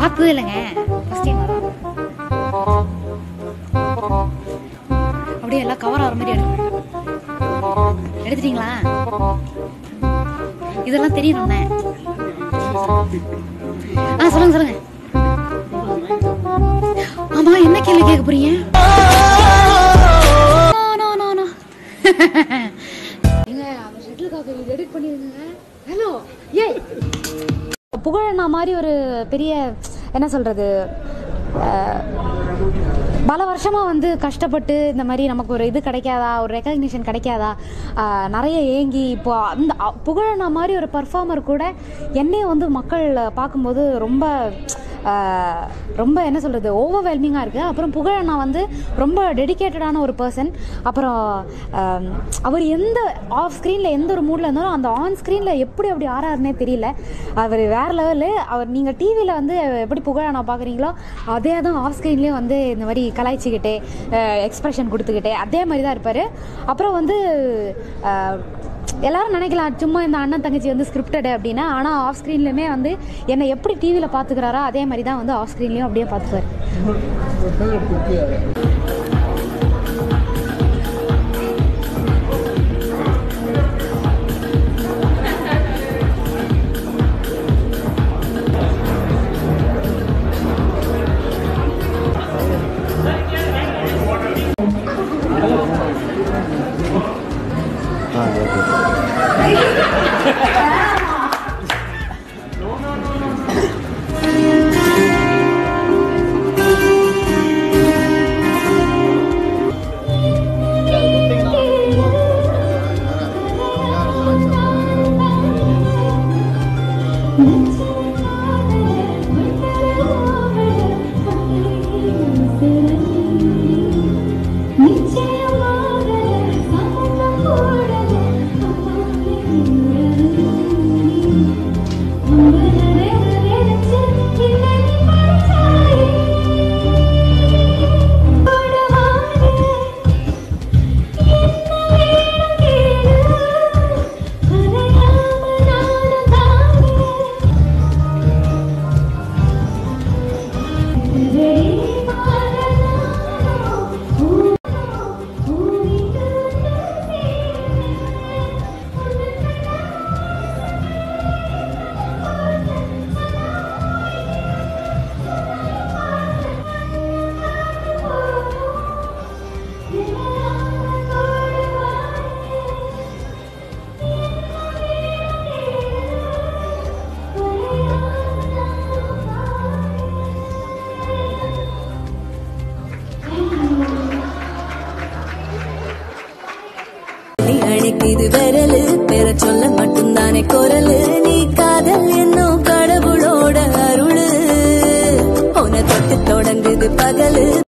பார்த்தது இல்லைங்க first time வரோம் அப்படியே எல்லாம் கவர் ஆகிற மாதிரி எடுக்கணும் எடுத்துட்டீங்களா இதெல்லாம் தெரியணும்ண்ணே ஆ சொல்லுங்க சொல்லுங்க ஆமா என்ன கேள்வி கேட்க போறீங்க No, no, no, no. ஏங்க அந்த ஷட்டில் காக்க எடிட் பண்ணிருங்க ஹலோ ஏய் புகழண்ணா மாதிரி ஒரு பெரிய என்ன சொல்கிறது பல வருஷமாக வந்து கஷ்டப்பட்டு இந்த மாதிரி நமக்கு ஒரு இது கிடைக்காதா ஒரு ரெக்கக்னிஷன் கிடைக்காதா அஹ், நிறைய ஏங்கி இப்போ அந்த அ- புகழண்ணா மாதிரி ஒரு பர்ஃபார்மர் கூட என்னையும் வந்து மக்கள் பார்க்கும்போது ரொம்ப அஹ், ரொம்ப என்ன சொல்கிறது ஓவர்வெல்மிங்காக இருக்குது அப்புறம் புகழண்ணா வந்து ரொம்ப டெடிகேட்டடான ஒரு பர்சன் அப்புறம் அஹ், அவர் எந்த ஆஃப் ஸ்க்ரீனில் எந்த ஒரு மூடில் இருந்தாலும் அந்த ஆன் ஸ்க்ரீனில் எப்படி அப்படி ஆறாருன்னே தெரியல அவர் வேற லெவலு அவர் நீங்கள் டிவியில் வந்து எப்படி புகழண்ணா பார்க்குறீங்களோ அதே தான் ஆஃப் ஸ்க்ரீன்லேயும் வந்து இந்த மாதிரி கலாய்ச்சிக்கிட்டே எக்ஸ்ப்ரெஷன் கொடுத்துக்கிட்டே அதே மாதிரி தான் இருப்பார் அப்புறம் வந்து அஹ், எல்லாரும் நினைக்கலாம் சும்மா இந்த அண்ணன் தங்கச்சி வந்து ஸ்கிரிப்டட் அப்படின்னா ஆனால் ஆஃப் ஸ்க்ரீன்லையுமே வந்து என்னை எப்படி டிவியில் பார்த்துக்கிறாரோ அதே மாதிரி தான் வந்து ஆஃப் ஸ்க்ரீன்லேயும் அப்படியே பார்த்துக்குவார் அழைக்குது விரலு பெற சொல்ல மட்டும்தானே குரலு